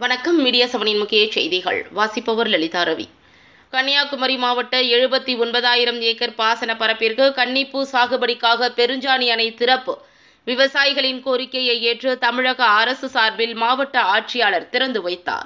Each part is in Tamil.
வணக்கம் மீடியா செவனின் முக்கிய செய்திகள் வாசிப்பவர் லலிதா ரவி கன்னியாகுமரி மாவட்ட எழுபத்தி ஒன்பதாயிரம் ஏக்கர் பாசன பரப்பிற்கு கன்னிப்பூ சாகுபடிக்காக பெருஞ்சாணி அணை திறப்பு விவசாயிகளின் கோரிக்கையை ஏற்று தமிழக அரசு சார்பில் மாவட்ட ஆட்சியாளர் திறந்து வைத்தார்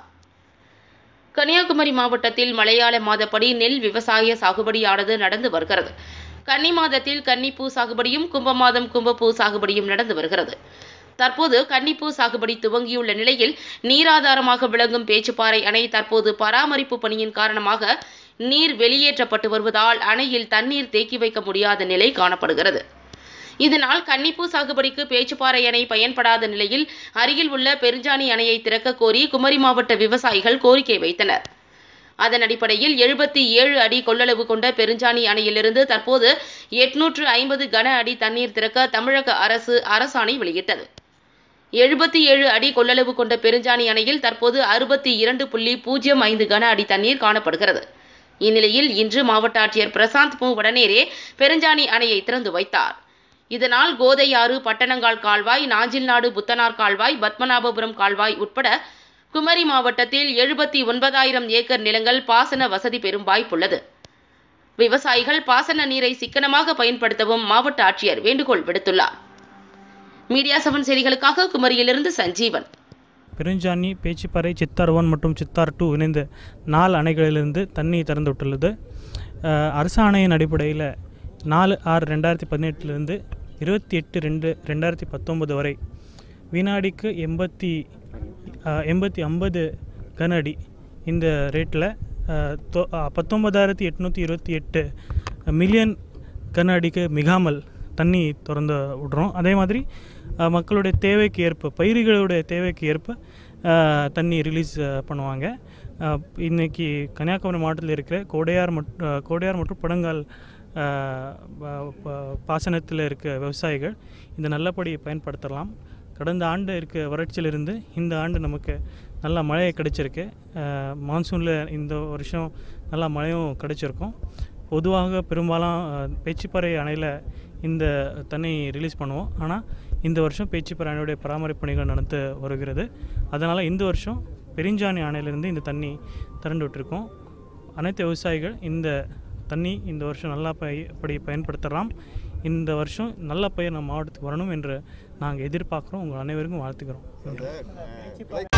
கன்னியாகுமரி மாவட்டத்தில் மலையாள மாதப்படி நெல் விவசாய சாகுபடியானது நடந்து வருகிறது கன்னி மாதத்தில் கன்னிப்பூ சாகுபடியும் கும்ப மாதம் கும்பப்பூ சாகுபடியும் நடந்து வருகிறது தற்போது கன்னிப்பூ சாகுபடி துவங்கியுள்ள நிலையில் நீராதாரமாக விளங்கும் பேச்சுப்பாறை அணை தற்போது பராமரிப்பு பணியின் காரணமாக நீர் வெளியேற்றப்பட்டு வருவதால் அணையில் தண்ணீர் தேக்கி வைக்க முடியாத நிலை காணப்படுகிறது இதனால் கன்னிப்பூ சாகுபடிக்கு பேச்சுப்பாறை அணை பயன்படாத நிலையில் அருகில் உள்ள பெருஞ்சாணி அணையை திறக்க கோரி குமரி மாவட்ட விவசாயிகள் கோரிக்கை வைத்தனர் அதன் அடிப்படையில் எழுபத்தி ஏழு அடி கொள்ளளவு கொண்ட பெருஞ்சாணி அணையிலிருந்து தற்போது எட்நூற்று ஐம்பது கன அடி தண்ணீர் திறக்க தமிழக அரசு அரசாணை வெளியிட்டது எழுபத்தி ஏழு அடி கொள்ளளவு கொண்ட பெருஞ்சாணி அணையில் தற்போது அறுபத்தி இரண்டு புள்ளி பூஜ்ஜியம் ஐந்து கன அடி தண்ணீர் காணப்படுகிறது இந்நிலையில் இன்று மாவட்ட ஆட்சியர் பிரசாந்த் மு வடநேரே பெருஞ்சாணி அணையை திறந்து வைத்தார் இதனால் கோதையாறு பட்டணங்கால் கால்வாய் நாஞ்சில்நாடு புத்தனார் கால்வாய் பத்மநாபபுரம் கால்வாய் உட்பட குமரி மாவட்டத்தில் எழுபத்தி ஒன்பதாயிரம் ஏக்கர் நிலங்கள் பாசன வசதி பெறும் வாய்ப்புள்ளது விவசாயிகள் பாசன நீரை சிக்கனமாக பயன்படுத்தவும் மாவட்ட ஆட்சியர் வேண்டுகோள் விடுத்துள்ளார் மீடியா செவன் செய்திகளுக்காக குமரியிலிருந்து சஞ்சீவன் பெருஞ்சாணி பேச்சிப்பாறை சித்தார் ஒன் மற்றும் சித்தார் டூ இணைந்த நாலு அணைகளிலிருந்து தண்ணி திறந்து விட்டுள்ளது அஹ், அரசாணையின் அடிப்படையில் நாலு ஆறு ரெண்டாயிரத்தி பதினெட்டுலேருந்து இருபத்தி எட்டு ரெண்டு ரெண்டாயிரத்தி பத்தொம்பது வரை வினாடிக்கு எண்பத்தி அஹ், எண்பத்தி ஐம்பது கன அடி இந்த ரேட்டில் பத்தொன்பதாயிரத்தி எட்நூற்றி இருபத்தி எட்டு மில்லியன் கன அடிக்கு மிகாமல் தண்ணி திறந்து விடுறோம் அதே மாதிரி அஹ், மக்களுடைய தேவைக்கு ஏற்ப பயிர்களுடைய தேவைக்கு ஏற்ப அஹ், தண்ணி ரிலீஸ் அஹ், பண்ணுவாங்க அஹ், இன்னைக்கு கன்னியாகுமரி மாவட்டத்தில் இருக்கிற கோடையார் மட் அஹ், கோடையார் மற்றும் படங்கால் அஹ், ப- ப- பாசனத்தில் இருக்க விவசாயிகள் இந்த நல்லபடி பயன்படுத்தலாம் கடந்த ஆண்டு இருக்க வறட்சியிலிருந்து இந்த ஆண்டு நமக்கு நல்ல மழை கிடைச்சிருக்கு மான்சூனில் இந்த வருஷம் நல்லா மழையும் கிடைச்சிருக்கும் பொதுவாக பெரும்பாலும் அஹ், பேச்சிப்பாறை அணையில் இந்த தண்ணி ரிலீஸ் பண்ணுவோம் ஆனால் இந்த வருஷம் பேச்சிப்பாறை அணையுடைய பராமரிப்பு பணிகள் நடந்து வருகிறது அதனால் இந்த வருஷம் பெருஞ்சாணி அணையிலிருந்து இந்த தண்ணி திரண்டு விட்டுருக்கோம் அனைத்து விவசாயிகள் இந்த தண்ணி இந்த வருஷம் நல்லா பய படி பயன்படுத்தலாம் இந்த வருஷம் நல்ல பயிர் நம்ம மாவட்டத்துக்கு வரணும் என்று நாங்கள் எதிர்பார்க்குறோம் உங்கள் அனைவருக்கும் வாழ்த்துக்கிறோம் நன்றி